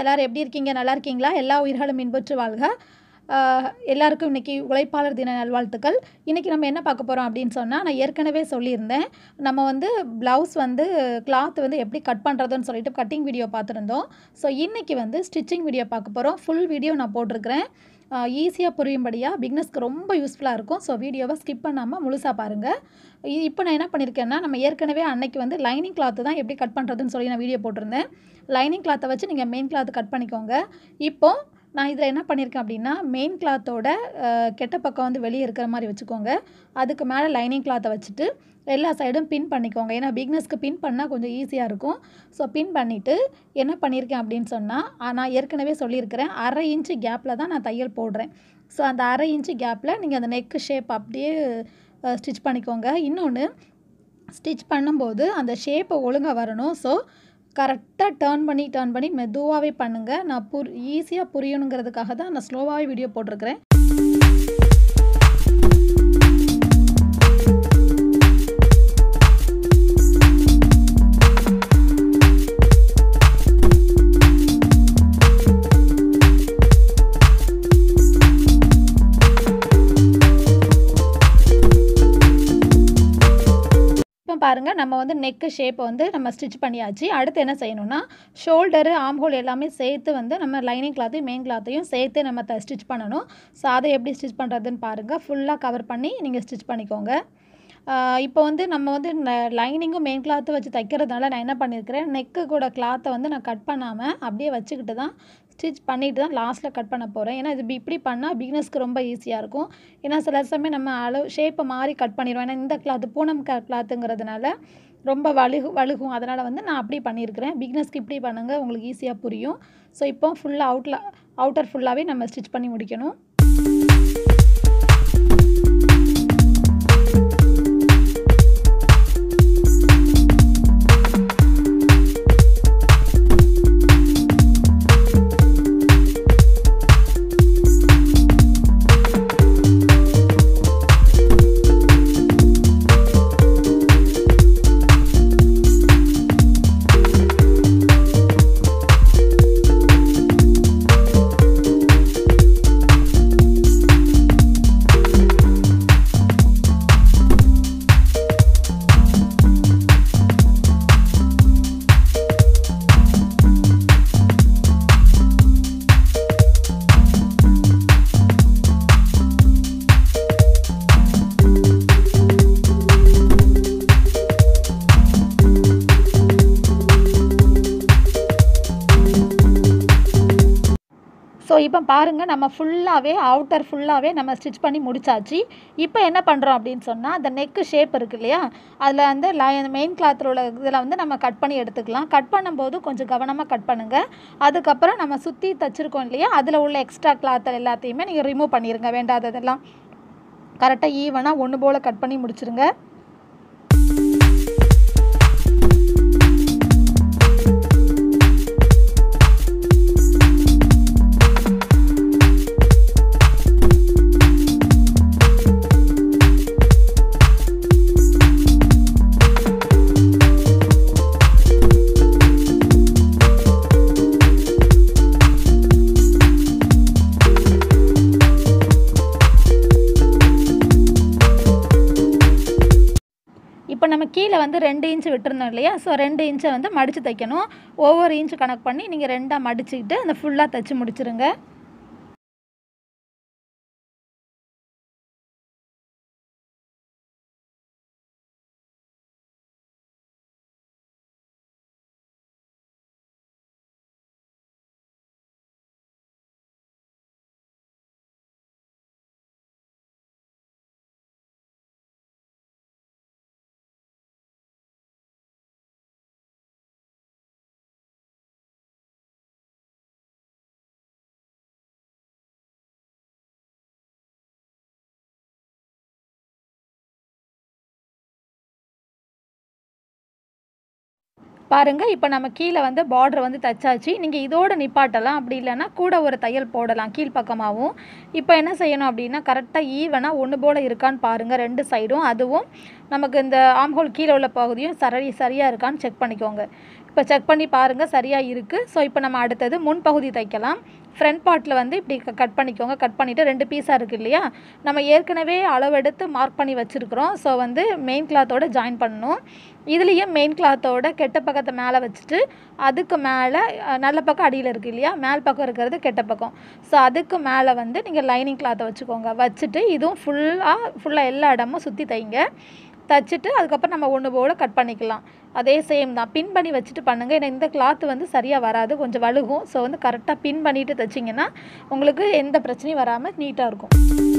எல்லோரும் எப்படி இருக்கீங்க நல்லா இருக்கீங்களா எல்லா உயிர்களும் இன்புற்று வாழ்க ஆஹ் எல்லாருக்கும் இன்றைக்கி உழைப்பாளர் தின நல்வாழ்த்துக்கள் இன்றைக்கி நம்ம என்ன பார்க்க போகிறோம் அப்படின்னு சொன்னால் நான் ஏற்கனவே சொல்லியிருந்தேன் நம்ம வந்து ப்ளவுஸ் வந்து கிளாத் வந்து எப்படி கட் பண்ணுறதுன்னு சொல்லிட்டு கட்டிங் வீடியோ பார்த்துருந்தோம் ஸோ இன்றைக்கி வந்து ஸ்டிச்சிங் வீடியோ பார்க்க போகிறோம் ஃபுல் வீடியோ நான் போட்டிருக்கிறேன் ஈஸியாக புரியும்படியாக பிக்னஸ்க்கு ரொம்ப யூஸ்ஃபுல்லாக இருக்கும் ஸோ வீடியோவை ஸ்கிப் பண்ணாமல் முழுசாக பாருங்கள் இப்போ நான் என்ன பண்ணியிருக்கேன்னா நம்ம ஏற்கனவே அன்னைக்கு வந்து லைனிங் கிளாத்து தான் எப்படி கட் பண்ணுறதுன்னு சொல்லி நான் வீடியோ போட்டிருந்தேன் லைனிங் கிளாத்தை வச்சு நீங்கள் மெயின் கிளாத் கட் பண்ணிக்கோங்க இப்போது நான் இதில் என்ன பண்ணியிருக்கேன் அப்படின்னா மெயின் கிளாத்தோட கெட்ட பக்கம் வந்து வெளியே இருக்கிற மாதிரி வச்சுக்கோங்க அதுக்கு மேலே லைனிங் கிளாத்தை வச்சுட்டு எல்லா சைடும் பின் பண்ணிக்கோங்க ஏன்னா பிக்னஸ்க்கு பின் பண்ணால் கொஞ்சம் ஈஸியாக இருக்கும் ஸோ பின் பண்ணிவிட்டு என்ன பண்ணியிருக்கேன் அப்படின்னு சொன்னால் நான் ஏற்கனவே சொல்லியிருக்கிறேன் அரை இன்ச்சு கேப்பில் தான் நான் தையல் போடுறேன் ஸோ அந்த அரை இன்ச்சு கேப்பில் நீங்கள் அந்த நெக்கு ஷேப் அப்படியே ஸ்டிச் பண்ணிக்கோங்க இன்னொன்று ஸ்டிச் பண்ணும்போது அந்த ஷேப்பை ஒழுங்காக வரணும் ஸோ கரெக்டாக டேர்ன் பண்ணி டேர்ன் பண்ணி மெதுவாகவே பண்ணுங்கள் நான் புர் ஈஸியாக புரியணுங்கிறதுக்காக தான் நான் ஸ்லோவாகவே வீடியோ போட்டிருக்கிறேன் இப்போ பாருங்கள் நம்ம வந்து நெக்கு ஷேப்பை வந்து நம்ம ஸ்டிச் பண்ணியாச்சு அடுத்து என்ன செய்யணும்னா ஷோல்டரு ஆம்ஹோல் எல்லாமே சேர்த்து வந்து நம்ம லைனிங் கிளாத்தையும் மெயின் கிளாத்தையும் சேர்த்து நம்ம த ஸ்டிச் பண்ணணும் ஸோ அதை எப்படி ஸ்டிச் பண்ணுறதுன்னு பாருங்கள் ஃபுல்லாக கவர் பண்ணி நீங்கள் ஸ்டிச் பண்ணிக்கோங்க இப்போ வந்து நம்ம வந்து லைனிங்கும் மெயின் கிளாத்து வச்சு தைக்கிறதுனால நான் என்ன பண்ணியிருக்கிறேன் நெக்கு கூட கிளாத்தை வந்து நான் கட் பண்ணாமல் அப்படியே வச்சுக்கிட்டு தான் ஸ்டிச் பண்ணிட்டு தான் லாஸ்ட்டில் கட் பண்ண போகிறேன் ஏன்னா இது இப்படி பண்ணால் பிகினஸ்க்கு ரொம்ப ஈஸியாக இருக்கும் ஏன்னா சில சமயம் நம்ம அளவு ஷேப்பை மாறி கட் பண்ணிடுவோம் ஏன்னா இந்த கிளாத்து பூனம் க கிளாத்துங்கிறதுனால ரொம்ப வலுகு வலுகும் அதனால் வந்து நான் அப்படி பண்ணியிருக்கிறேன் பிகினஸ்க்கு இப்படி பண்ணுங்கள் உங்களுக்கு ஈஸியாக புரியும் ஸோ இப்போ ஃபுல்லாக அவுட்டில் அவுட்டர் ஃபுல்லாகவே நம்ம ஸ்டிச் பண்ணி முடிக்கணும் ஸோ இப்போ பாருங்கள் நம்ம ஃபுல்லாகவே அவுட்டர் ஃபுல்லாகவே நம்ம ஸ்டிச் பண்ணி முடிச்சாச்சு இப்போ என்ன பண்ணுறோம் அப்படின்னு சொன்னால் அந்த நெக்கு ஷேப் இருக்கு இல்லையா அதில் வந்து லை மெயின் கிளாத்தில் உள்ள இதில் வந்து நம்ம கட் பண்ணி எடுத்துக்கலாம் கட் பண்ணும்போது கொஞ்சம் கவனமாக கட் பண்ணுங்கள் அதுக்கப்புறம் நம்ம சுற்றி தச்சுருக்கோம் இல்லையா அதில் உள்ள எக்ஸ்ட்ரா கிளாத்தில் எல்லாத்தையுமே நீங்கள் ரிமூவ் பண்ணிடுங்க வேண்டாததெல்லாம் கரெக்டாக ஈவனாக ஒன்று போல் கட் பண்ணி முடிச்சிருங்க இப்போ நம்ம கீழே வந்து ரெண்டு இன்ச்சு விட்டுருந்தோம் இல்லையா ஸோ ரெண்டு இன்ச்சை வந்து மடித்து தைக்கணும் ஒவ்வொரு இன்ச்சு கணக்கு பண்ணி நீங்கள் ரெண்டாக மடிச்சுக்கிட்டு அந்த ஃபுல்லாக தைச்சி முடிச்சிருங்க பாருங்கள் இப்போ நம்ம கீழே வந்து பார்டர் வந்து தச்சாச்சு நீங்கள் இதோட நிப்பாட்டலாம் அப்படி இல்லைன்னா கூட ஒரு தையல் போடலாம் கீழ்ப்பக்கமாகவும் இப்போ என்ன செய்யணும் அப்படின்னா கரெக்டாக ஈவனாக ஒன்று போல் இருக்கான்னு பாருங்கள் ரெண்டு சைடும் அதுவும் நமக்கு இந்த ஆம்ஹோல் கீழே உள்ள பகுதியும் சரி சரியாக இருக்கான்னு செக் பண்ணிக்கோங்க இப்போ செக் பண்ணி பாருங்கள் சரியாக இருக்குது ஸோ இப்போ நம்ம அடுத்தது முன்பகுதி தைக்கலாம் ஃப்ரண்ட் பார்ட்டில் வந்து இப்படி கட் பண்ணிக்கோங்க கட் பண்ணிவிட்டு ரெண்டு பீஸாக இருக்குது இல்லையா நம்ம ஏற்கனவே அளவெடுத்து மார்க் பண்ணி வச்சுருக்குறோம் ஸோ வந்து மெயின் கிளாத்தோட ஜாயின் பண்ணணும் இதுலேயே மெயின் கிளாத்தோட கெட்ட பக்கத்தை மேலே வச்சுட்டு அதுக்கு மேலே அஹ், நல்ல பக்கம் அடியில் இருக்குது இல்லையா மேல் பக்கம் இருக்கிறது கெட்ட பக்கம் ஸோ அதுக்கு மேலே வந்து நீங்கள் லைனிங் கிளாத்தை வச்சுக்கோங்க வச்சுட்டு இதுவும் ஃபுல்லாக ஃபுல்லாக எல்லா இடமும் சுற்றி தைங்க தச்சுட்டு அதுக்கப்புறம் நம்ம ஒன்று போல் கட் பண்ணிக்கலாம் அதே சேம் தான் பின் பண்ணி வச்சுட்டு பண்ணுங்கள் ஏன்னா இந்த கிளாத் வந்து சரியாக வராது கொஞ்சம் வழுகும் ஸோ வந்து கரெக்டாக பின் பண்ணிவிட்டு தைச்சிங்கன்னா உங்களுக்கு எந்த பிரச்சனையும் வராமல் நீட்டாக இருக்கும்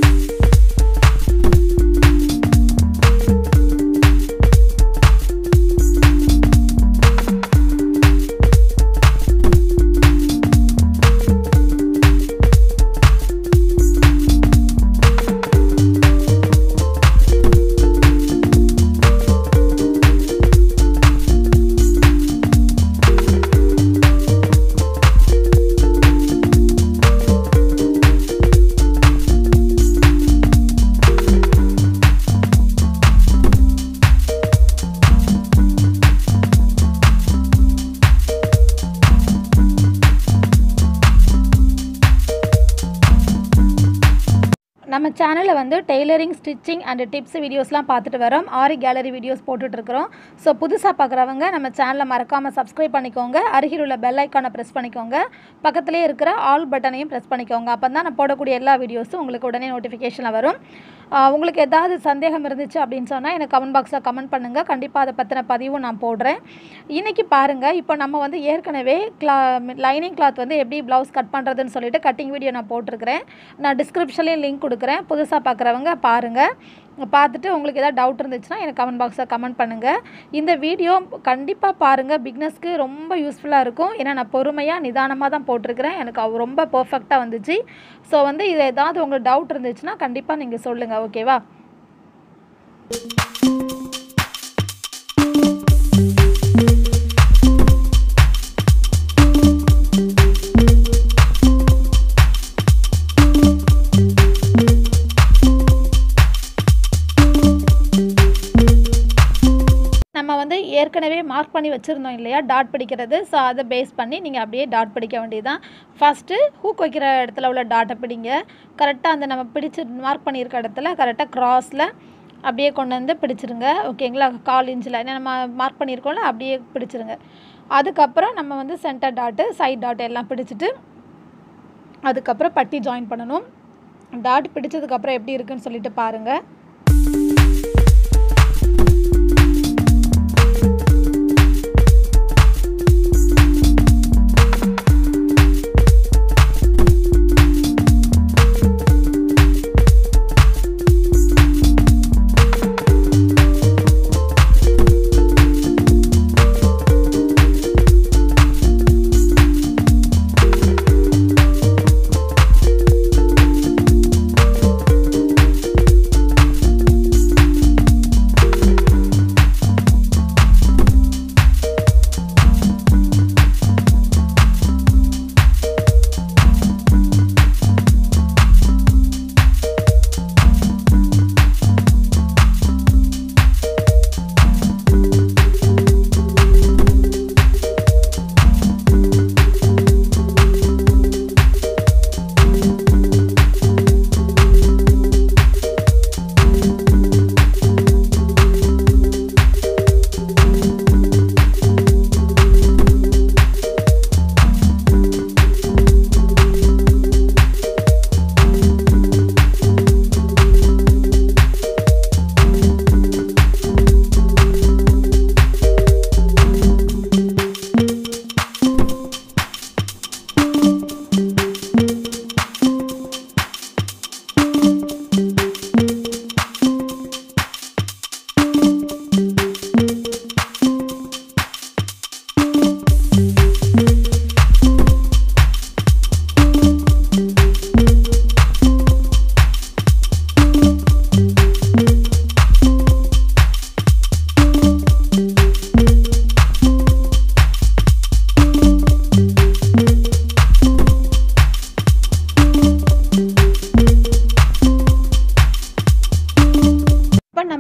நம்ம சேனலில் வந்து டெய்லரிங் ஸ்டிச்சிங் அண்ட் டிப்ஸ் வீடியோஸ்லாம் பார்த்துட்டு வரோம் ஆரி கேலரி வீடியோஸ் போட்டுட்ருக்குறோம் ஸோ புதுசாக பார்க்குறவங்க நம்ம சேனலை மறக்காமல் சப்ஸ்கிரைப் பண்ணிக்கோங்க அருகில் உள்ள பெல் ஐக்கானை ப்ரெஸ் பண்ணிக்கோங்க பக்கத்துலேயே இருக்கிற ஆல் பட்டனையும் ப்ரெஸ் பண்ணிக்கோங்க அப்போ தான் நான் போடக்கூடிய எல்லா வீடியோஸும் உங்களுக்கு உடனே நோட்டிஃபிகேஷனில் வரும் ஆஹ் உங்களுக்கு ஏதாவது சந்தேகம் இருந்துச்சு அப்படின்னு சொன்னால் எனக்கு கமெண்ட் பாக்ஸில் கமெண்ட் பண்ணுங்கள் கண்டிப்பாக அதை பற்றின பதிவும் நான் போடுறேன் இன்றைக்கி பாருங்கள் இப்போ நம்ம வந்து ஏற்கனவே கிளா லைனிங் கிளாத் வந்து எப்படி ப்ளவுஸ் கட் பண்ணுறதுன்னு சொல்லிட்டு கட்டிங் வீடியோ நான் போட்டிருக்கிறேன் நான் டிஸ்கிரிப்ஷன்லேயும் லிங்க் கொடுக்குறேன் புதுசாக பார்க்குறவங்க பாருங்கள் பார்த்துட்டு உங்களுக்கு ஏதாவது டவுட் இருந்துச்சுன்னா எனக்கு கமெண்ட் பாக்ஸில் கமெண்ட் பண்ணுங்கள் இந்த வீடியோ கண்டிப்பாக பாருங்கள் பிக்னஸ்க்கு ரொம்ப யூஸ்ஃபுல்லாக இருக்கும் ஏன்னா நான் பொறுமையாக நிதானமாக தான் போட்டிருக்கிறேன் எனக்கு அவ ரொம்ப பர்ஃபெக்டாக வந்துச்சு ஸோ வந்து இது ஏதாவது உங்களுக்கு டவுட் இருந்துச்சுன்னா கண்டிப்பாக நீங்கள் சொல்லுங்கள் ஓகேவா நம்ம வந்து ஏற்கனவே மார்க் பண்ணி வச்சுருந்தோம் இல்லையா டாட் பிடிக்கிறது ஸோ அதை பேஸ் பண்ணி நீங்கள் அப்படியே டாட் பிடிக்க வேண்டியதுதான் ஃபஸ்ட்டு ஹூக் வைக்கிற இடத்துல உள்ள டாட்டை பிடிங்க கரெக்டாக அந்த நம்ம பிடிச்சு மார்க் பண்ணியிருக்க இடத்துல கரெக்டாக க்ராஸில் அப்படியே கொண்டு வந்து பிடிச்சிருங்க ஓகேங்களா கால் இன்ச்சில் ஏன்னா நம்ம மார்க் பண்ணியிருக்கோம்ல அப்படியே பிடிச்சிருங்க அதுக்கப்புறம் நம்ம வந்து சென்டர் டாட்டு சைட் டாட் எல்லாம் பிடிச்சிட்டு அதுக்கப்புறம் பட்டி ஜாயின் பண்ணணும் டாட் பிடிச்சதுக்கப்புறம் எப்படி இருக்குன்னு சொல்லிட்டு பாருங்கள்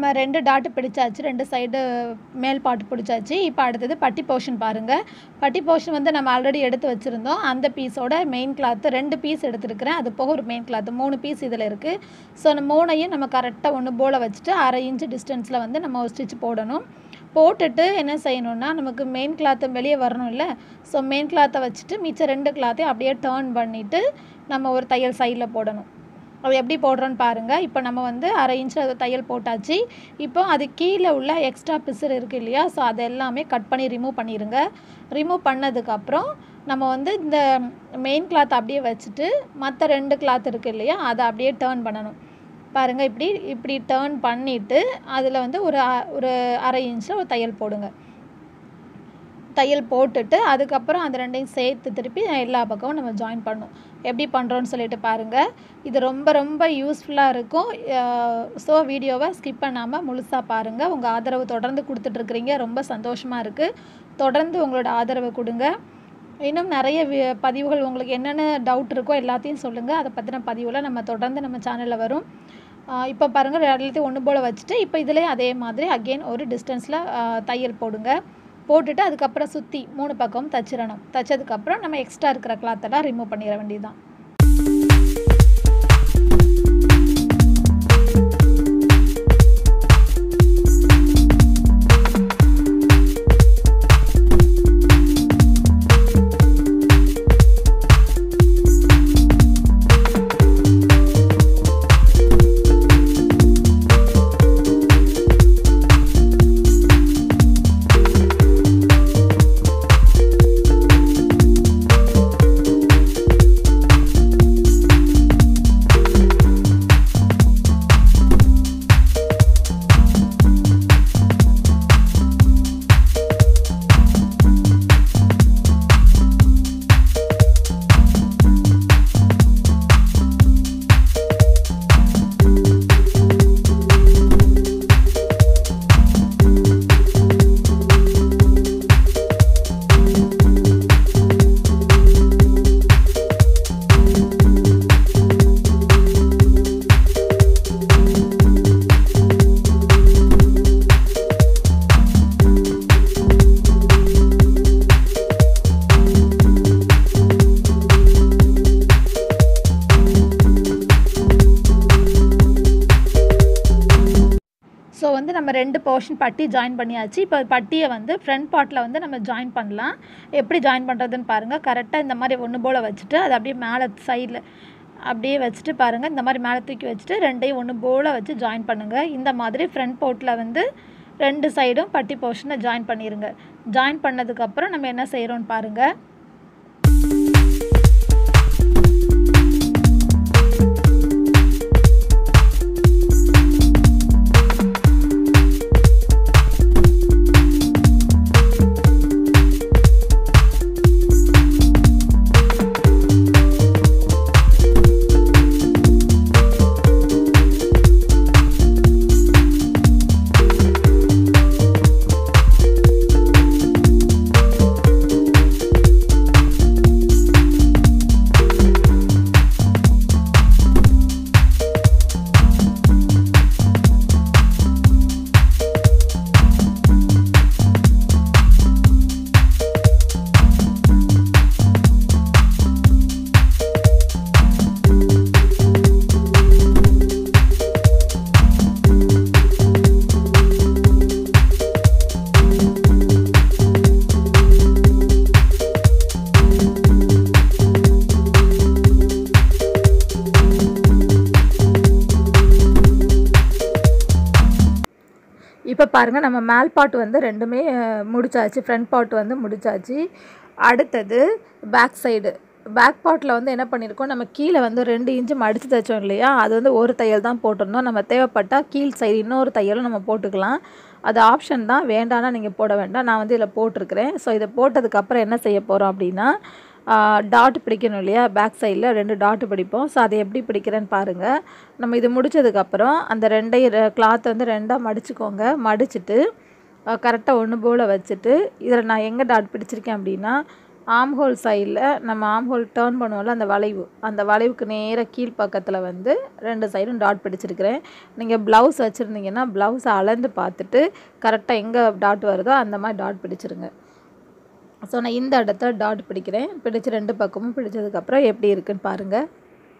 நம்ம ரெண்டு டாட்டு பிடிச்சாச்சு ரெண்டு சைடு மேல் பாட்டு பிடிச்சாச்சு இப்போ அடுத்தது பட்டி போர்ஷன் பாருங்கள் பட்டி போர்ஷன் வந்து நம்ம ஆல்ரெடி எடுத்து வச்சுருந்தோம் அந்த பீஸோட மெயின் கிளாத்து ரெண்டு பீஸ் எடுத்துருக்கிறேன் அது போக ஒரு மெயின் கிளாத்து மூணு பீஸ் இதில் இருக்குது ஸோ அந்த மூணையும் நம்ம கரெக்டாக ஒன்று போல் வச்சுட்டு அரை இன்ச்சு டிஸ்டன்ஸில் வந்து நம்ம ஒரு ஸ்டிச் போடணும் போட்டுட்டு என்ன செய்யணும்னா நமக்கு மெயின் கிளாத்து வெளியே வரணும் இல்லை ஸோ மெயின் கிளாத்தை வச்சுட்டு மிச்சம் ரெண்டு கிளாத்தையும் அப்படியே டேர்ன் பண்ணிவிட்டு நம்ம ஒரு தையல் சைடில் போடணும் அது எப்படி போடுறோன்னு பாருங்கள் இப்போ நம்ம வந்து அரை இன்ச்சில் தையல் போட்டாச்சு இப்போ அது கீழே உள்ள எக்ஸ்ட்ரா பிசர் இருக்குது இல்லையா ஸோ அது எல்லாமே கட் பண்ணி ரிமூவ் பண்ணிடுங்க ரிமூவ் பண்ணதுக்கப்புறம் நம்ம வந்து இந்த மெயின் கிளாத் அப்படியே வச்சுட்டு மற்ற ரெண்டு கிளாத் இருக்குது இல்லையா அதை அப்படியே டேர்ன் பண்ணணும் பாருங்கள் இப்படி இப்படி டேர்ன் பண்ணிவிட்டு அதில் வந்து ஒரு அ- ஒரு அரை இன்ச்சில் ஒரு தையல் போடுங்க தையல் போட்டுட்டு அதுக்கப்புறம் அந்த ரெண்டையும் சேர்த்து திருப்பி எல்லா பக்கமும் நம்ம ஜாயின் பண்ணணும் எப்படி பண்ணுறோன்னு சொல்லிட்டு பாருங்கள் இது ரொம்ப ரொம்ப யூஸ்ஃபுல்லாக இருக்கும் ஸோ வீடியோவை ஸ்கிப் பண்ணாமல் முழுசாக பாருங்கள் உங்கள் ஆதரவு தொடர்ந்து கொடுத்துட்ருக்குறீங்க ரொம்ப சந்தோஷமாக இருக்குது தொடர்ந்து உங்களோட ஆதரவை கொடுங்க இன்னும் நிறைய வி- பதிவுகள் உங்களுக்கு என்னென்ன டவுட் இருக்கோ எல்லாத்தையும் சொல்லுங்கள் அதை பற்றின பதிவுலாம் நம்ம தொடர்ந்து நம்ம சேனலில் வரும் ஆஹ் இப்போ பாருங்கள் எல்லாத்தையும் ஒன்று போல் வச்சுட்டு இப்போ இதுலேயும் அதே மாதிரி அகெயின் ஒரு டிஸ்டன்ஸில் தையல் போடுங்க போட்டுட்டு அதுக்கப்புறம் சுற்றி மூணு பக்கமும் தச்சிடணும் தச்சதுக்கப்புறம் நம்ம எக்ஸ்ட்ரா இருக்கிற கிளாத்தெல்லாம் ரிமூவ் பண்ணிட வேண்டியதுதான் ஸோ வந்து நம்ம ரெண்டு போர்ஷன் பட்டி ஜாயின் பண்ணியாச்சு இப்போ பட்டியை வந்து ஃப்ரண்ட் பார்ட்டில் வந்து நம்ம ஜாயின் பண்ணலாம் எப்படி ஜாயின் பண்ணுறதுன்னு பாருங்கள் கரெக்டாக இந்த மாதிரி ஒன்று போல் வச்சுட்டு அதை அப்படியே மேலே சைடில் அப்படியே வச்சுட்டு பாருங்கள் இந்த மாதிரி மேலே தூக்கி வச்சுட்டு ரெண்டையும் ஒன்று போல் வச்சு ஜாயின் பண்ணுங்கள் இந்த மாதிரி ஃப்ரண்ட் போர்ட்டில் வந்து ரெண்டு சைடும் பட்டி போர்ஷனை ஜாயின் பண்ணிடுங்க ஜாயின் பண்ணதுக்கப்புறம் நம்ம என்ன செய்கிறோன்னு பாருங்கள் இப்போ பாருங்கள் நம்ம மேல் பார்ட் வந்து ரெண்டுமே அஹ், முடிச்சாச்சு ஃப்ரண்ட் பார்ட் வந்து முடிச்சாச்சு அடுத்தது பேக் சைடு பேக் பார்ட்டில் வந்து என்ன பண்ணியிருக்கோம் நம்ம கீழே வந்து ரெண்டு இன்ச்சு மடித்து தைச்சோம் இல்லையா அது வந்து ஒரு தையல் தான் போட்டிருந்தோம் நம்ம தேவைப்பட்டால் கீழ் சைடு இன்னொரு தையலும் நம்ம போட்டுக்கலாம் அது ஆப்ஷன் தான் வேண்டாம்னா நீங்கள் போட வேண்டாம் நான் வந்து இதில் போட்டிருக்கிறேன் ஸோ இதை போட்டதுக்கப்புறம் என்ன செய்ய போகிறோம் அப்படின்னா டாட் பிடிக்கணும் இல்லையா பேக் சைடில் ரெண்டு டாட் பிடிப்போம் ஸோ அதை எப்படி பிடிக்கிறேன்னு பாருங்கள் நம்ம இது முடிச்சதுக்கப்புறம் அந்த ரெண்டையும் கிளாத்தை வந்து ரெண்டாக மடிச்சுக்கோங்க மடிச்சுட்டு கரெக்டாக ஒன்று போல் வச்சுட்டு இதில் நான் எங்கே டாட் பிடிச்சிருக்கேன் அப்படின்னா ஆம்ஹோல் சைடில் நம்ம ஆம்ஹோல் டேர்ன் பண்ணுவோம்ல அந்த வளைவு அந்த வளைவுக்கு நேராக கீழ்ப்பக்கத்தில் வந்து ரெண்டு சைடும் டாட் பிடிச்சிருக்கிறேன் நீங்கள் ப்ளவுஸ் வச்சுருந்தீங்கன்னா ப்ளவுஸை அளந்து பார்த்துட்டு கரெக்டாக எங்கே டாட் வருதோ அந்த மாதிரி டாட் பிடிச்சிருங்க ஸோ நான் இந்த இடத்த டாட் பிடிக்கிறேன் பிடிச்சி ரெண்டு பக்கமும் பிடிச்சதுக்கப்புறம் எப்படி இருக்குன்னு பாருங்கள்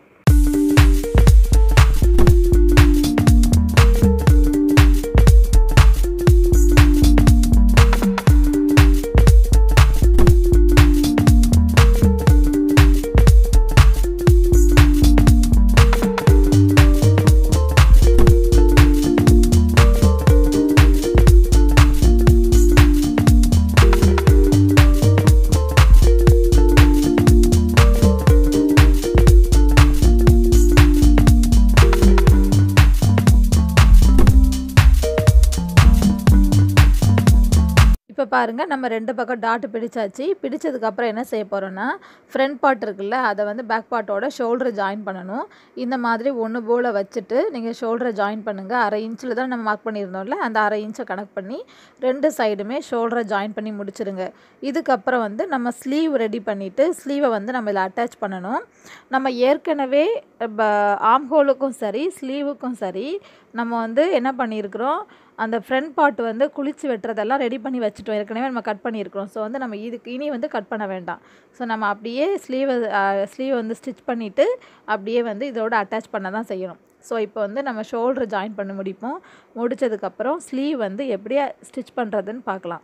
இப்போ பாருங்கள் நம்ம ரெண்டு பக்கம் டாட்டு பிடிச்சாச்சு பிடிச்சதுக்கப்புறம் என்ன செய்ய போகிறோன்னா ஃப்ரண்ட் பார்ட் இருக்குல்ல அதை வந்து பேக் பார்ட்டோட ஷோல்டரை ஜாயின் பண்ணணும் இந்த மாதிரி ஒன்று போல் வச்சுட்டு நீங்கள் ஷோல்டரை ஜாயின் பண்ணுங்கள் அரை இன்ச்சில் தான் நம்ம மார்க் பண்ணியிருந்தோம்ல அந்த அரை இன்ச்சை கனெக்ட் பண்ணி ரெண்டு சைடுமே ஷோல்டரை ஜாயின் பண்ணி முடிச்சிருங்க இதுக்கப்புறம் வந்து நம்ம ஸ்லீவ் ரெடி பண்ணிவிட்டு ஸ்லீவை வந்து நம்ம இதில் அட்டாச் பண்ணணும் நம்ம ஏற்கனவே ஆம் ஹோலுக்கும் சரி ஸ்லீவுக்கும் சரி நம்ம வந்து என்ன பண்ணியிருக்கிறோம் அந்த ஃப்ரண்ட் பார்ட் வந்து குளிச்சு வெட்டுறதெல்லாம் ரெடி பண்ணி வச்சுட்டோம் ஏற்கனவே நம்ம கட் பண்ணியிருக்கிறோம் ஸோ வந்து நம்ம இதுக்கு இனி வந்து கட் பண்ண வேண்டாம் ஸோ நம்ம அப்படியே ஸ்லீவை ஸ்லீவை வந்து ஸ்டிச் பண்ணிவிட்டு அப்படியே வந்து இதோட அட்டாச் பண்ண தான் செய்யணும் ஸோ இப்போ வந்து நம்ம ஷோல்டர் ஜாயின் பண்ண முடிப்போம் முடித்ததுக்கப்புறம் ஸ்லீவ் வந்து எப்படியா ஸ்டிச் பண்ணுறதுன்னு பார்க்கலாம்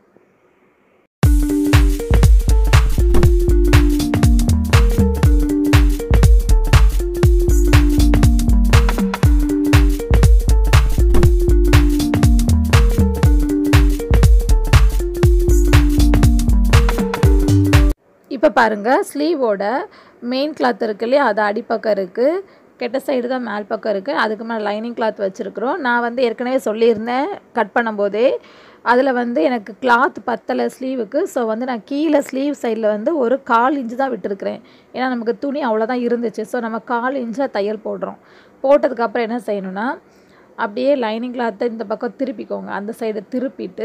இப்போ பாருங்கள் ஸ்லீவோட மெயின் கிளாத் இருக்கு இல்லையா அது அடிப்பக்கம் இருக்குது கெட்ட சைடு தான் மேல் பக்கம் இருக்குது அதுக்கு மேலே லைனிங் கிளாத் வச்சுருக்குறோம் நான் வந்து ஏற்கனவே சொல்லியிருந்தேன் கட் பண்ணும்போதே அதில் வந்து எனக்கு கிளாத் பத்தலை ஸ்லீவுக்கு ஸோ வந்து நான் கீழே ஸ்லீவ் சைடில் வந்து ஒரு கால் இன்ச்சு தான் விட்டுருக்குறேன் ஏன்னா நமக்கு துணி அவ்வளோதான் இருந்துச்சு ஸோ நம்ம கால் இன்ச்சாக தையல் போடுறோம் போட்டதுக்கப்புறம் என்ன செய்யணும்னா அப்படியே லைனிங் கிளாத்தை இந்த பக்கம் திருப்பிக்கோங்க அந்த சைடு திருப்பிட்டு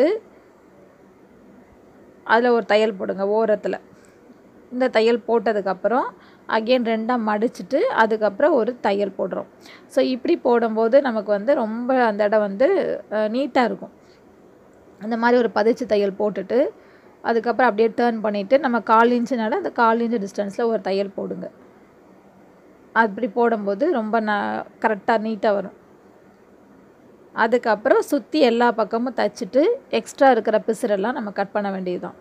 அதில் ஒரு தையல் போடுங்க ஓரத்தில் இந்த தையல் போட்டதுக்கப்புறம் அகெயின் ரெண்டாக மடிச்சுட்டு அதுக்கப்புறம் ஒரு தையல் போடுறோம் ஸோ இப்படி போடும்போது நமக்கு வந்து ரொம்ப அந்த இடம் வந்து நீட்டாக இருக்கும் அந்த மாதிரி ஒரு பதிச்சு தையல் போட்டுட்டு அதுக்கப்புறம் அப்படியே டேர்ன் பண்ணிவிட்டு நம்ம கால் இன்ச்சுனால அந்த கால் இன்ச்சு டிஸ்டன்ஸில் ஒரு தையல் போடுங்க அப்படி போடும்போது ரொம்ப ந கரெக்டாக நீட்டாக வரும் அதுக்கப்புறம் சுற்றி எல்லா பக்கமும் தைச்சிட்டு எக்ஸ்ட்ரா இருக்கிற பிசுரெல்லாம் நம்ம கட் பண்ண வேண்டியது தான்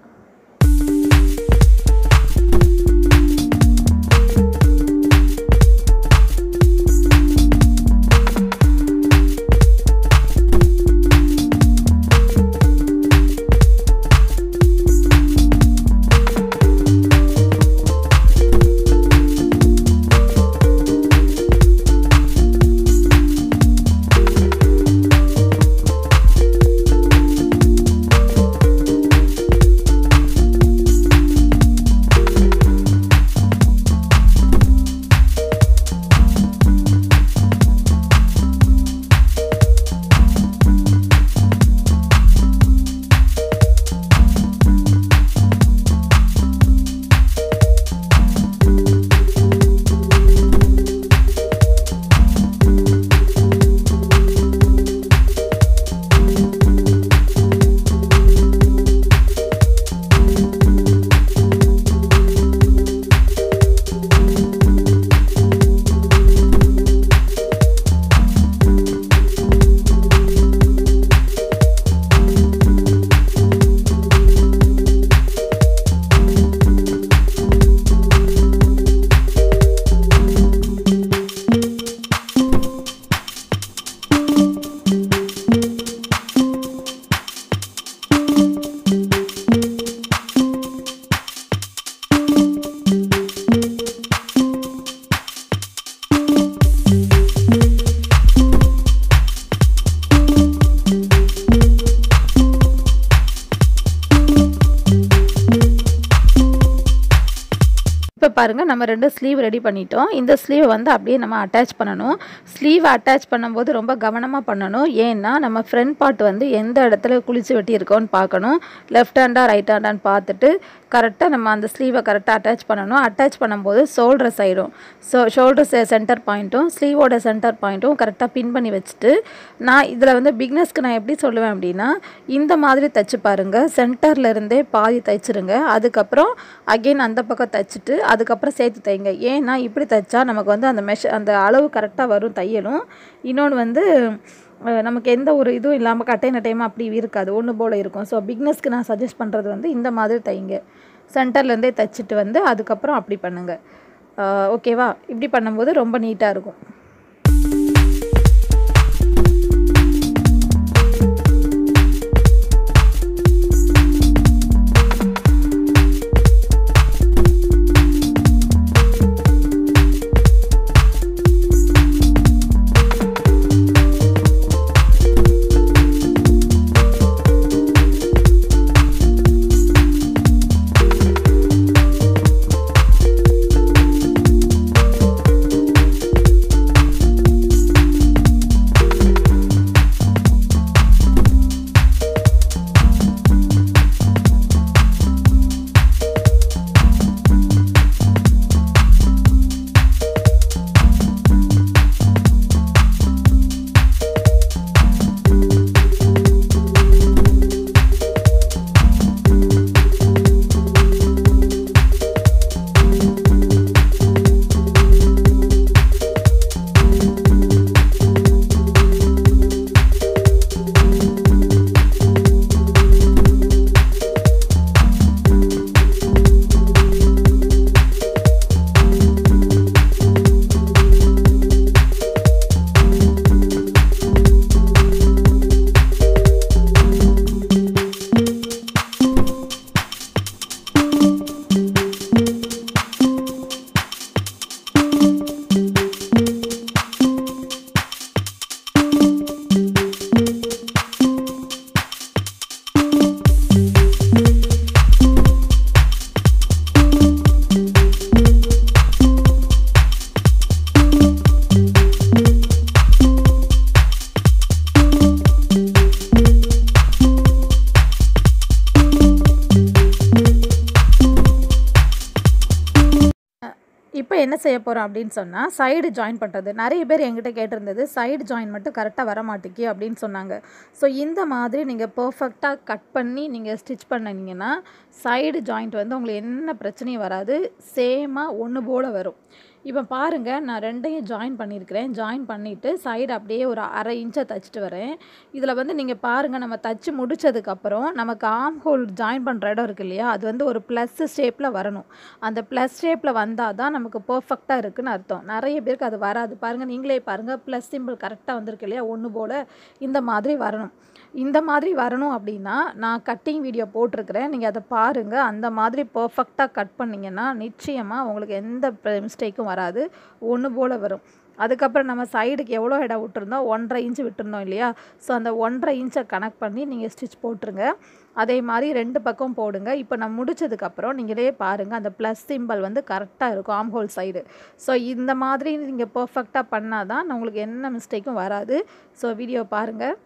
பாருங்கள் நம்ம ரெண்டு ஸ்லீவ் ரெடி பண்ணிட்டோம் இந்த ஸ்லீவை வந்து அப்படியே நம்ம அட்டாச் பண்ணணும் ஸ்லீவை அட்டாச் பண்ணும்போது ரொம்ப கவனமாக பண்ணணும் ஏன்னா நம்ம ஃப்ரண்ட் பார்ட் வந்து எந்த இடத்துல குளிச்சு வெட்டியிருக்கோன்னு பார்க்கணும் லெஃப்ட் ஹேண்டா ரைட் ஹேண்டான்னு பார்த்துட்டு கரெக்டாக நம்ம அந்த ஸ்லீவை கரெக்டாக அட்டாச் பண்ணணும் அட்டாச் பண்ணும்போது ஷோல்டர் சைடும் ஸோ ஷோல்டர் சென்டர் பாயிண்ட்டும் ஸ்லீவோட சென்டர் பாயிண்ட்டும் கரெக்டாக பின் பண்ணி வச்சுட்டு நான் இதில் வந்து பிக்னஸ்க்கு நான் எப்படி சொல்லுவேன் அப்படின்னா இந்த மாதிரி தைச்சு பாருங்கள் சென்டரில் இருந்தே பாதி தைச்சிருங்க அதுக்கப்புறம் அகெயின் அந்த பக்கம் தைச்சிட்டு அதுக்கப்புறம் சேர்த்து தைங்க ஏன்னா இப்படி தைச்சா நமக்கு வந்து அந்த மெஷ அந்த அளவு கரெக்டாக வரும் தையலும் இன்னொன்று வந்து அஹ், நமக்கு எந்த ஒரு இதுவும் இல்லாமல் கட்டை நட்டையமாக அப்படி இருக்காது ஒன்று போல் இருக்கும் ஸோ பிக்னஸ்க்கு நான் சஜஸ்ட் பண்ணுறது வந்து இந்த மாதிரி தைங்க சென்டர்லேருந்தே தைச்சிட்டு வந்து அதுக்கப்புறம் அப்படி பண்ணுங்கள் ஓகேவா இப்படி பண்ணும்போது ரொம்ப நீட்டாக இருக்கும் இப்போ என்ன செய்ய போகிறோம் அப்படின்னு சொன்னால் சைடு ஜாயின் பண்ணுறது நிறைய பேர் என்கிட்ட கேட்டிருந்தது சைடு ஜாயின் மட்டும் கரெக்டாக வர மாட்டேங்கி அப்படின்னு சொன்னாங்க ஸோ இந்த மாதிரி நீங்கள் பர்ஃபெக்டாக கட் பண்ணி நீங்கள் ஸ்டிச் பண்ணினீங்கன்னா சைடு ஜாயிண்ட் வந்து உங்களுக்கு என்ன பிரச்சனையும் வராது சேமாக ஒன்று போல் வரும் இப்போ பாருங்கள் நான் ரெண்டையும் ஜாயின் பண்ணியிருக்கிறேன் ஜாயின் பண்ணிவிட்டு சைடு அப்படியே ஒரு அரை இன்ச்சை தைச்சிட்டு வரேன் இதில் வந்து நீங்கள் பாருங்கள் நம்ம தச்சு முடிச்சதுக்கப்புறம் நமக்கு ஆம் ஹோல் ஜாயின் பண்ணுற இடம் இருக்கு இல்லையா அது வந்து ஒரு ப்ளஸ் ஷேப்பில் வரணும் அந்த ப்ளஸ் ஷேப்பில் வந்தால் தான் நமக்கு பர்ஃபெக்டாக இருக்குன்னு அர்த்தம் நிறைய பேருக்கு அது வராது பாருங்கள் நீங்களே பாருங்கள் ப்ளஸ் சிம்பிள் கரெக்டாக வந்திருக்கு இல்லையா ஒன்று போல் இந்த மாதிரி வரணும் இந்த மாதிரி வரணும் அப்படின்னா நான் கட்டிங் வீடியோ போட்டிருக்கிறேன் நீங்கள் அதை பாருங்கள் அந்த மாதிரி பர்ஃபெக்டாக கட் பண்ணிங்கன்னா நிச்சயமாக உங்களுக்கு எந்த மிஸ்டேக்கும் வராது ஒன்று போல் வரும் அதுக்கப்புறம் நம்ம சைடுக்கு எவ்வளோ இடம் விட்டுருந்தோம் ஒன்றரை இன்ச்சு விட்டுருந்தோம் இல்லையா ஸோ அந்த ஒன்றரை இன்ச்சை கனெக்ட் பண்ணி நீங்கள் ஸ்டிச் போட்டுருங்க அதே மாதிரி ரெண்டு பக்கம் போடுங்க இப்போ நான் முடிச்சதுக்கப்புறம் நீங்களே பாருங்கள் அந்த ப்ளஸ் சிம்பிள் வந்து கரெக்டாக இருக்கும் ஆம் ஹோல் சைடு ஸோ இந்த மாதிரி நீங்கள் பர்ஃபெக்டாக பண்ணால் தான் உங்களுக்கு என்ன மிஸ்டேக்கும் வராது ஸோ வீடியோ பாருங்கள்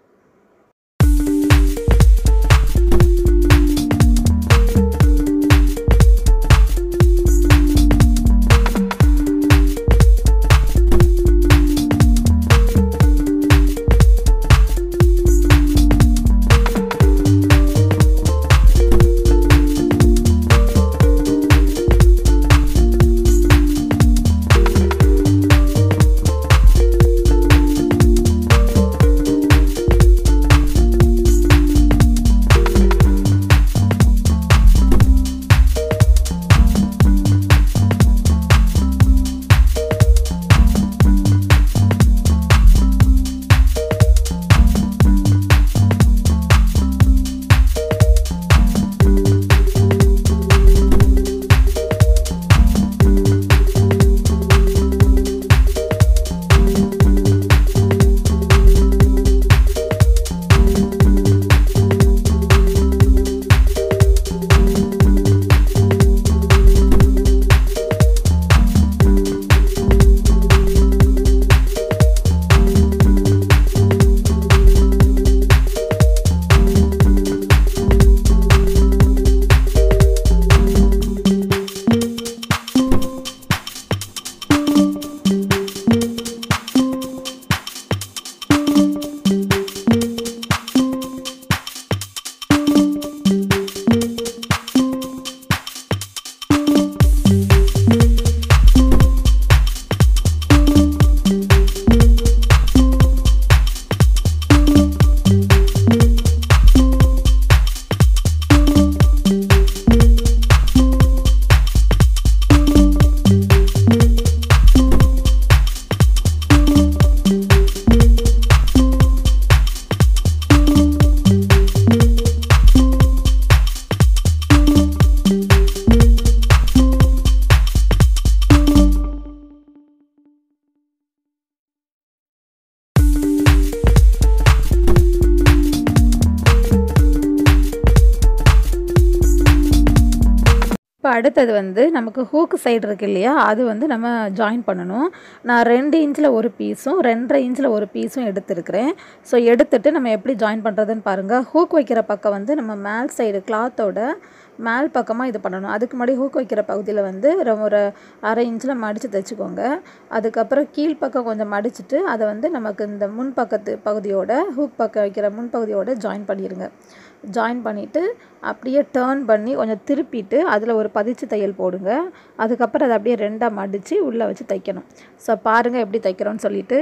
அடுத்தது வந்து நமக்கு ஹூக்கு சைடு இருக்கு இல்லையா அது வந்து நம்ம ஜாயின் பண்ணணும் நான் ரெண்டு இன்ச்சில் ஒரு பீஸும் ரெண்டரை இன்ச்சில் ஒரு பீஸும் எடுத்துருக்கிறேன் ஸோ எடுத்துட்டு நம்ம எப்படி ஜாயின் பண்ணுறதுன்னு பாருங்கள் ஹூக் வைக்கிற பக்கம் வந்து நம்ம மேல் சைடு கிளாத்தோட மேல் பக்கமாக இது பண்ணணும் அதுக்கு முன்னாடி ஹூக் வைக்கிற பகுதியில் வந்து ரொம்ப ஒரு அரை இன்ச்சில் மடித்து தைச்சிக்கோங்க அதுக்கப்புறம் கீழ்ப்பக்கம் கொஞ்சம் மடிச்சிட்டு அதை வந்து நமக்கு இந்த முன் பக்கத்து பகுதியோட ஹூக் பக்கம் வைக்கிற முன் பகுதியோட ஜாயின் பண்ணிடுங்க ஜாயின் பண்ணிவிட்டு அப்படியே டேர்ன் பண்ணி கொஞ்சம் திருப்பிட்டு அதில் ஒரு பதிச்சு தையல் போடுங்க அதுக்கப்புறம் அதை அப்படியே ரெண்டாக மடித்து உள்ளே வச்சு தைக்கணும் ஸோ பாருங்கள் எப்படி தைக்கிறோன்னு சொல்லிட்டு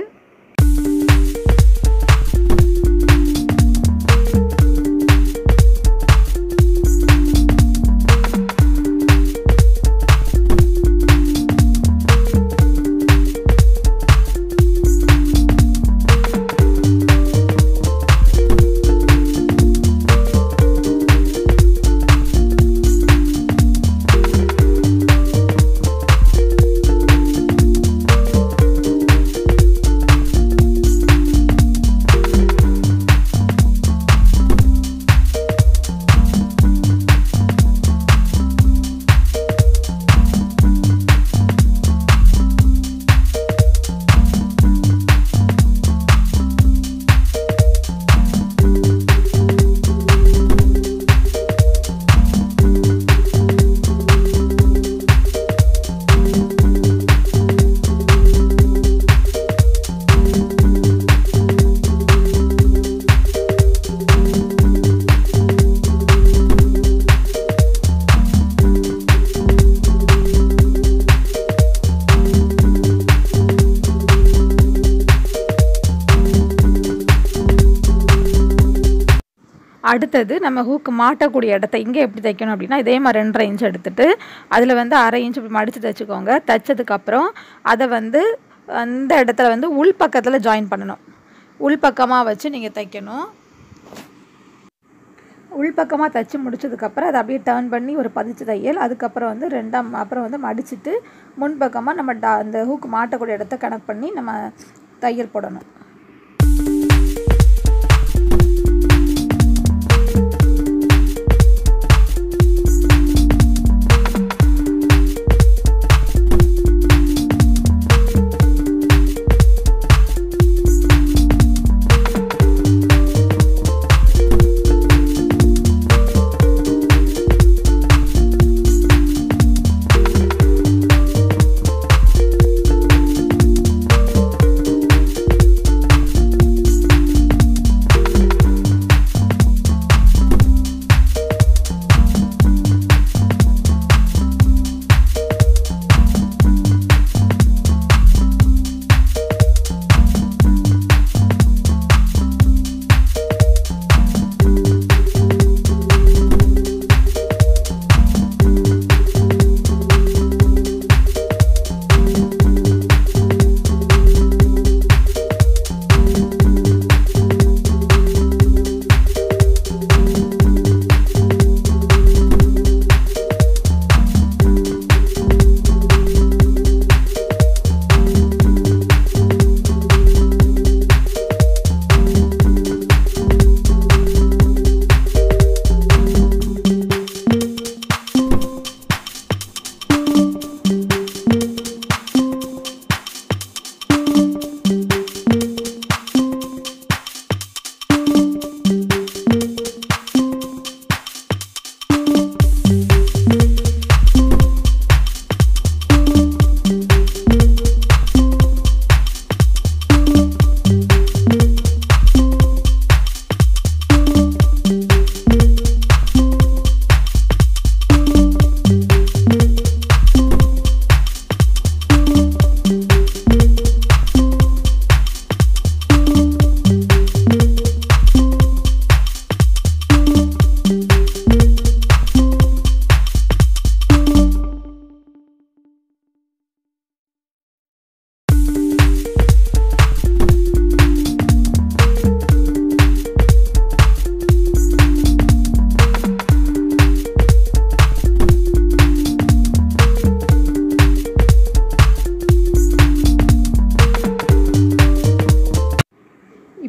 அடுத்தது நம்ம ஹூக்கு மாட்டக்கூடிய இடத்த இங்கே எப்படி தைக்கணும் அப்படின்னா இதே மாதிரி ரெண்டரை இன்ச் எடுத்துட்டு அதில் வந்து அரை இன்ச் இப்படி மடித்து தைச்சிக்கோங்க தைச்சதுக்கப்புறம் அதை வந்து அந்த இடத்துல வந்து உள் பக்கத்தில் ஜாயின் பண்ணணும் உள் பக்கமாக வச்சு நீங்கள் தைக்கணும் உள்பக்கமாக தைச்சி முடிச்சதுக்கப்புறம் அதை அப்படியே டேர்ன் பண்ணி ஒரு பதிச்சு தையல் அதுக்கப்புறம் வந்து ரெண்டாம் அப்புறம் வந்து மடிச்சிட்டு முன்பக்கமாக நம்ம டா அந்த ஹூக் மாட்டக்கூடிய இடத்த கனெக்ட் பண்ணி நம்ம தையல் போடணும்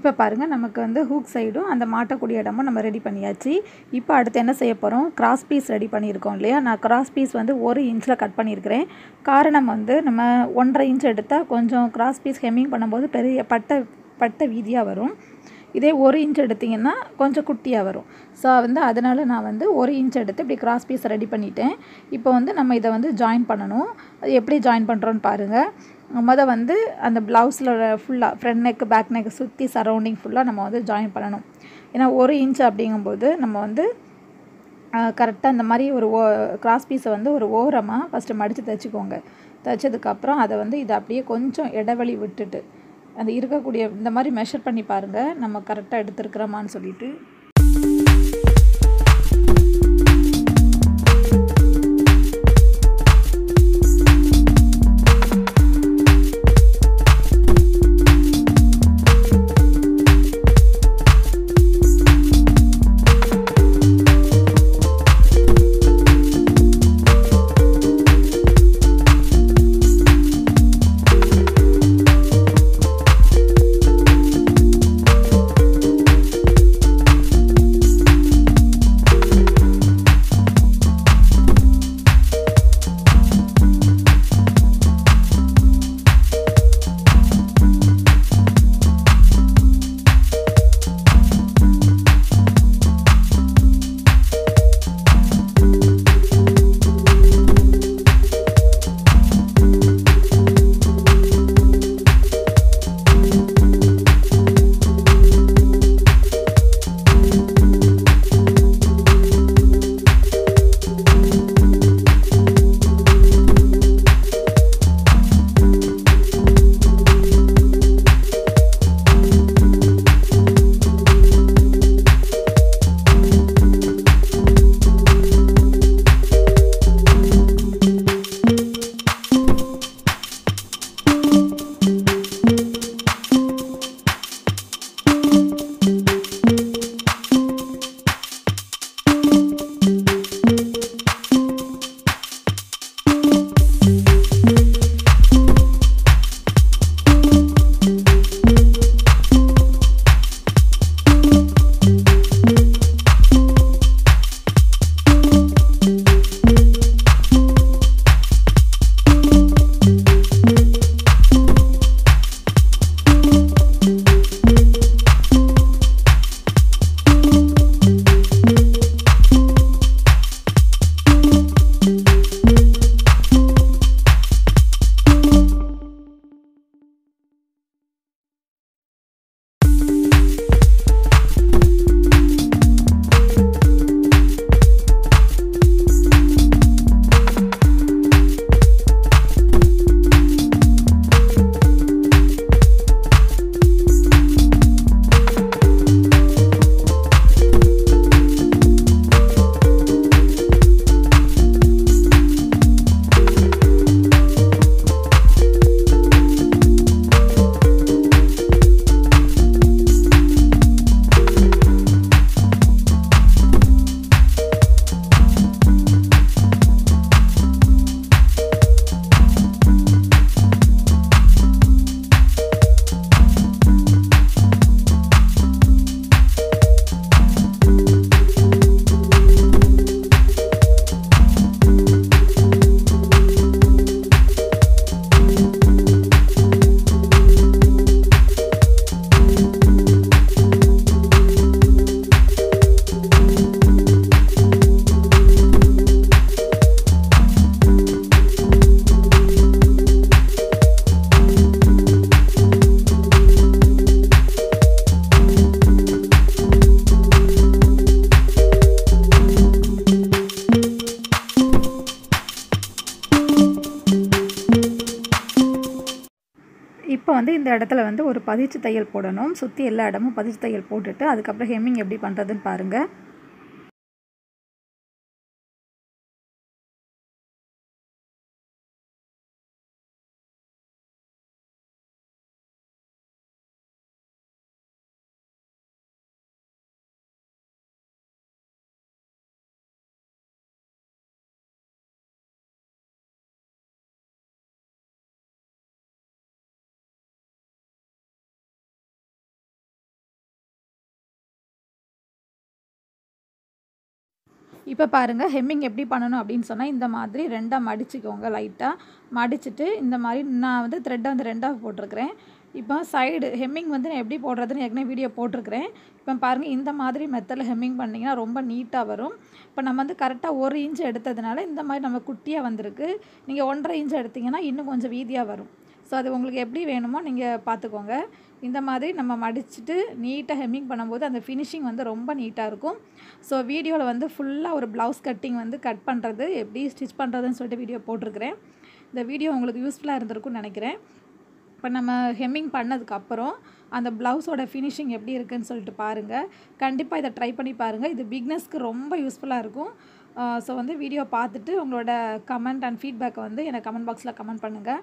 இப்போ பாருங்கள் நமக்கு வந்து ஹூக் சைடும் அந்த மாட்டக்கூடிய இடமும் நம்ம ரெடி பண்ணியாச்சு இப்போ அடுத்து என்ன செய்ய போகிறோம் கிராஸ் பீஸ் ரெடி பண்ணியிருக்கோம் இல்லையா நான் கிராஸ் பீஸ் வந்து ஒரு இன்ச்சில் கட் பண்ணியிருக்கிறேன் காரணம் வந்து நம்ம ஒன்றரை இன்ச் எடுத்தால் கொஞ்சம் கிராஸ் பீஸ் ஹெம்மிங் பண்ணும்போது பெரிய பட்டை பட்டை வீதியாக வரும் இதே ஒரு இன்ச் எடுத்திங்கன்னா கொஞ்சம் குட்டியாக வரும் ஸோ வந்து அதனால் நான் வந்து ஒரு இன்ச் எடுத்து இப்படி கிராஸ் பீஸ் ரெடி பண்ணிட்டேன் இப்போ வந்து நம்ம இதை வந்து ஜாயின் பண்ணணும் அது எப்படி ஜாயின் பண்ணுறோன்னு பாருங்கள் மொதல் வந்து அந்த ப்ளவுஸில் ஃபுல்லாக ஃப்ரண்ட் நெக்கு பேக் நெக்கு சுற்றி சரௌண்டிங் ஃபுல்லாக நம்ம வந்து ஜாயின் பண்ணணும் ஏன்னா ஒரு இன்ச் அப்படிங்கும்போது நம்ம வந்து கரெக்டாக இந்த மாதிரி ஒரு ஓ கிராஸ் பீஸை வந்து ஒரு ஓரமாக ஃபஸ்ட்டு மடித்து தைச்சிக்கோங்க தைச்சதுக்கப்புறம் அதை வந்து இதை அப்படியே கொஞ்சம் இடைவெளி விட்டுட்டு அந்த இருக்கக்கூடிய இந்த மாதிரி மெஷர் பண்ணி பாருங்கள் நம்ம கரெக்டாக எடுத்துருக்குறோமான்னு சொல்லிட்டு இப்போ வந்து இந்த இடத்துல வந்து ஒரு பதிச்சு தையல் போடணும் சுற்றி எல்லா இடமும் பதிச்சு தையல் போட்டுட்டு அதுக்கப்புறம் ஹெம்மிங் எப்படி பண்ணுறதுன்னு பாருங்கள் இப்போ பாருங்கள் ஹெம்மிங் எப்படி பண்ணணும் அப்படின்னு சொன்னால் இந்த மாதிரி ரெண்டாக மடிச்சுக்கோங்க லைட்டாக மடிச்சுட்டு இந்த மாதிரி நான் வந்து த்ரெட்டை வந்து ரெண்டாக போட்டிருக்கிறேன் இப்போ சைடு ஹெம்மிங் வந்து நான் எப்படி போடுறதுன்னு ஏற்கனவே வீடியோ போட்டிருக்கிறேன் இப்போ பாருங்கள் இந்த மாதிரி மெத்தடில் ஹெம்மிங் பண்ணிங்கன்னா ரொம்ப நீட்டாக வரும் இப்போ நம்ம வந்து கரெக்டாக ஒரு இன்ச் எடுத்ததுனால இந்த மாதிரி நம்ம குட்டியாக வந்திருக்கு நீங்கள் ஒன்றரை இன்ச் எடுத்திங்கன்னா இன்னும் கொஞ்சம் வீதியாக வரும் ஸோ அது உங்களுக்கு எப்படி வேணுமோ நீங்கள் பார்த்துக்கோங்க இந்த மாதிரி நம்ம மடிச்சுட்டு நீட்டாக ஹெம்மிங் பண்ணும்போது அந்த ஃபினிஷிங் வந்து ரொம்ப நீட்டாக இருக்கும் ஸோ வீடியோவில் வந்து ஃபுல்லாக ஒரு ப்ளவுஸ் கட்டிங் வந்து கட் பண்ணுறது எப்படி ஸ்டிச் பண்ணுறதுன்னு சொல்லிட்டு வீடியோ போட்டிருக்கிறேன் இந்த வீடியோ உங்களுக்கு யூஸ்ஃபுல்லாக இருந்திருக்கும்னு நினைக்கிறேன் இப்போ நம்ம ஹெம்மிங் பண்ணதுக்கப்புறம் அந்த ப்ளவுஸோட ஃபினிஷிங் எப்படி இருக்குன்னு சொல்லிட்டு பாருங்கள் கண்டிப்பாக இதை ட்ரை பண்ணி பாருங்கள் இது பிக்னஸ்க்கு ரொம்ப யூஸ்ஃபுல்லாக இருக்கும் ஸோ வந்து வீடியோ பார்த்துட்டு உங்களோட கமெண்ட் அண்ட் ஃபீட்பேக்கை வந்து எனக்கு கமெண்ட் பாக்ஸில் கமெண்ட் பண்ணுங்கள்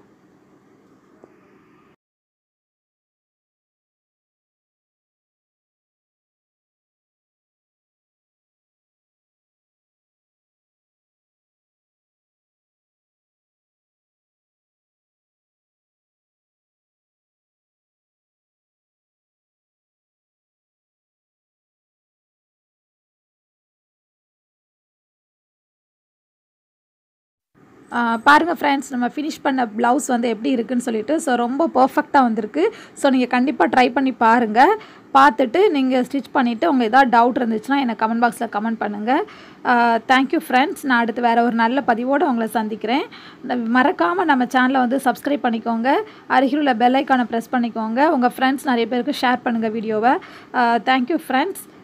பாருங்கள் ஃப்ரெண்ட்ஸ் நம்ம ஃபினிஷ் பண்ண ப்ளவுஸ் வந்து எப்படி இருக்குன்னு சொல்லிட்டு ஸோ ரொம்ப பர்ஃபெக்டாக வந்திருக்கு ஸோ நீங்கள் கண்டிப்பாக ட்ரை பண்ணி பாருங்கள் பார்த்துட்டு நீங்கள் ஸ்டிச் பண்ணிவிட்டு உங்கள் ஏதாவது டவுட் இருந்துச்சுன்னா எனக்கு கமெண்ட் பாக்ஸில் கமெண்ட் பண்ணுங்கள் தேங்க்யூ ஃப்ரெண்ட்ஸ் நான் அடுத்து வேறு ஒரு நல்ல பதிவோடு உங்களை சந்திக்கிறேன் மறக்காமல் நம்ம சேனலை வந்து சப்ஸ்கிரைப் பண்ணிக்கோங்க அருகில் உள்ள பெல் ஐக்கானை ப்ரெஸ் பண்ணிக்கோங்க உங்கள் ஃப்ரெண்ட்ஸ் நிறைய பேருக்கு ஷேர் பண்ணுங்கள் வீடியோவை தேங்க்யூ ஃப்ரெண்ட்ஸ்